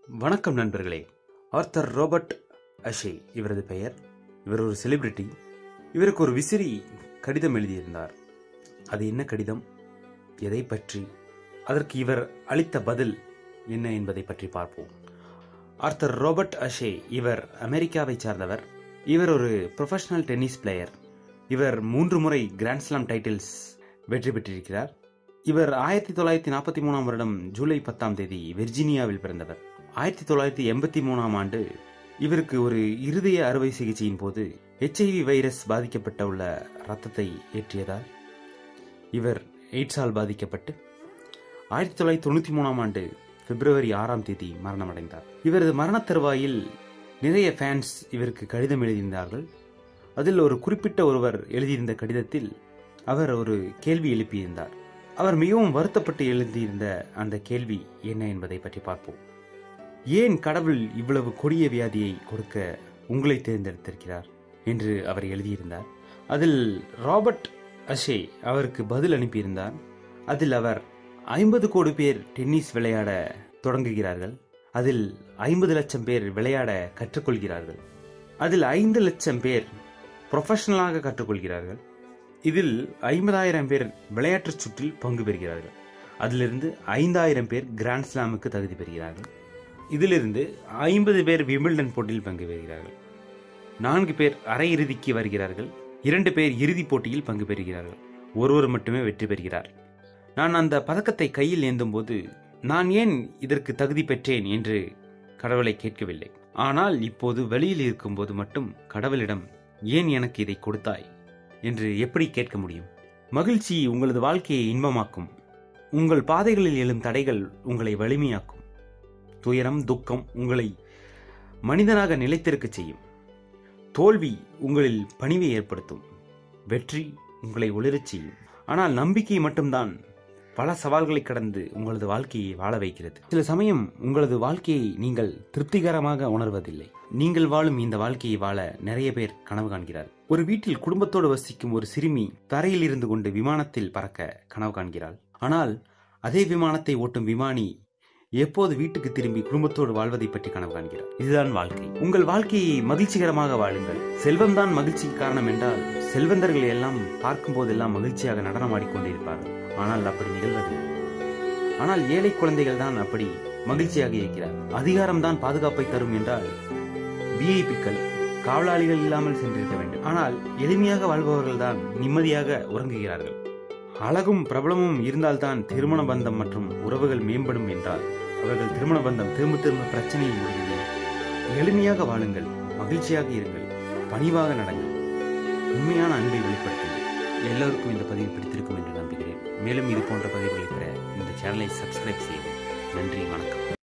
வணக்கம் நண்பர்களே author Robert அஷே இவரது பெயர் இவர் ஒரு செலிபிரிட்டி இவருக்கு ஒரு விசிறி கடிதம் எழுதியிருந்தார் அது என்ன கடிதம் எதை பற்றி அதற்கு இவர் அளித்த பதில் என்ன என்பதை பற்றி பார்ப்போம் ஆர்த்தர் ரோபர்ட் அஷே இவர் அமெரிக்காவை சார்ந்தவர் இவர் ஒரு ப்ரொஃபஷனல் டென்னிஸ் பிளேயர் இவர் மூன்று முறை கிராண்ட்ஸ்லாம் டைட்டில்ஸ் வெற்றி பெற்றிருக்கிறார் இவர் ஆயிரத்தி தொள்ளாயிரத்தி நாற்பத்தி மூணாம் வருடம் ஜூலை பத்தாம் தேதி வெர்ஜீனியாவில் பிறந்தவர் ஆயிரத்தி தொள்ளாயிரத்தி எண்பத்தி மூணாம் ஆண்டு இவருக்கு ஒரு இருதய அறுவை சிகிச்சையின் போது ஹெச்ஐவி வைரஸ் பாதிக்கப்பட்ட உள்ள ரத்தத்தை ஏற்றியதால் இவர் எய்ட்ஸால் பாதிக்கப்பட்டு ஆயிரத்தி தொள்ளாயிரத்தி தொண்ணூற்றி மூணாம் ஆண்டு பிப்ரவரி ஆறாம் தேதி மரணமடைந்தார் இவரது மரண தருவாயில் நிறைய ஃபேன்ஸ் இவருக்கு கடிதம் எழுதியிருந்தார்கள் அதில் ஒரு குறிப்பிட்ட ஒருவர் எழுதியிருந்த கடிதத்தில் அவர் ஒரு கேள்வி எழுப்பியிருந்தார் அவர் மிகவும் வருத்தப்பட்டு எழுதியிருந்த அந்த கேள்வி என்ன என்பதை பற்றி பார்ப்போம் ஏன் கடவுள் இவ்வளவு கொடிய வியாதியை கொடுக்க உங்களை தேர்ந்தெடுத்திருக்கிறார் என்று அவர் எழுதியிருந்தார் அதில் ராபர்ட் அஷே அவருக்கு பதில் அனுப்பியிருந்தார் அதில் அவர் ஐம்பது கோடி பேர் டென்னிஸ் விளையாட தொடங்குகிறார்கள் அதில் ஐம்பது லட்சம் பேர் விளையாட கற்றுக்கொள்கிறார்கள் அதில் ஐந்து லட்சம் பேர் ப்ரொஃபஷனலாக கற்றுக்கொள்கிறார்கள் இதில் ஐம்பதாயிரம் பேர் விளையாட்டுச் சுற்றில் பங்கு பெறுகிறார்கள் அதிலிருந்து ஐந்தாயிரம் பேர் கிராண்ட் ஸ்லாமுக்கு தகுதி பெறுகிறார்கள் இதிலிருந்து ஐம்பது பேர் விம்பிள்டன் போட்டியில் பங்கு பெறுகிறார்கள் நான்கு பேர் அரையிறுதிக்கு வருகிறார்கள் இரண்டு பேர் இறுதிப் போட்டியில் பங்கு பெறுகிறார்கள் ஒருவர் மட்டுமே வெற்றி பெறுகிறார் நான் அந்த பதக்கத்தை கையில் ஏந்தும் போது நான் ஏன் இதற்கு தகுதி பெற்றேன் என்று கடவுளை கேட்கவில்லை ஆனால் இப்போது வெளியில் இருக்கும்போது மட்டும் கடவுளிடம் ஏன் எனக்கு இதை கொடுத்தாய் என்று எப்படி கேட்க முடியும் மகிழ்ச்சி உங்களது வாழ்க்கையை இன்பமாக்கும் உங்கள் பாதைகளில் எழும் தடைகள் உங்களை வலிமையாக்கும் துயரம் துக்கம் உங்களை மனிதனாக நிலைத்திருக்கச் செய்யும் தோல்வி உங்களில் பணிவை ஏற்படுத்தும் வெற்றி உங்களை ஒளிரச் செய்யும் ஆனால் நம்பிக்கை மட்டும்தான் பல சவால்களை கடந்து உங்களது வாழ்க்கையை வாழ வைக்கிறது சில சமயம் உங்களது வாழ்க்கையை நீங்கள் திருப்திகரமாக உணர்வதில்லை நீங்கள் வாழும் இந்த வாழ்க்கையை வாழ நிறைய பேர் கனவு காண்கிறார் ஒரு வீட்டில் குடும்பத்தோடு வசிக்கும் ஒரு சிறுமி தரையில் இருந்து கொண்டு விமானத்தில் பறக்க கனவு காண்கிறாள் ஆனால் அதே விமானத்தை ஓட்டும் விமானி எப்போது வீட்டுக்கு திரும்பி குடும்பத்தோடு வாழ்வதை பற்றி கனவு காண்கிறார் இதுதான் வாழ்க்கை உங்கள் வாழ்க்கையை மகிழ்ச்சிகரமாக வாழுங்கள் செல்வம்தான் மகிழ்ச்சிக்கு காரணம் என்றால் செல்வந்தர்கள் எல்லாம் பார்க்கும் போதெல்லாம் மகிழ்ச்சியாக நடனமாடிக்கொண்டிருப்பார்கள் ஆனால் அப்படி நிகழ்வதில்லை ஆனால் ஏழை குழந்தைகள் தான் அப்படி மகிழ்ச்சியாக இருக்கிறார் அதிகாரம் தான் பாதுகாப்பை தரும் என்றால் விஐபிக்கள் காவலாளிகள் இல்லாமல் சென்றிருக்க வேண்டும் ஆனால் எளிமையாக வாழ்பவர்கள் தான் நிம்மதியாக உறங்குகிறார்கள் அழகும் பிரபலமும் இருந்தால்தான் திருமண பந்தம் மற்றும் உறவுகள் மேம்படும் என்றால் அவர்கள் திருமண பந்தம் திரும்ப திரும்ப பிரச்சனையில் முடியுது எளிமையாக வாழுங்கள் மகிழ்ச்சியாக இருங்கள் பணிவாக நடங்கள் உண்மையான அன்பை வெளிப்படுத்துங்கள் எல்லோருக்கும் இந்த பதிவு பிடித்திருக்கும் என்று நம்புகிறேன் மேலும் இது போன்ற பதிவுகளை பெற இந்த சேனலை சப்ஸ்கிரைப் செய்யவும் நன்றி வணக்கம்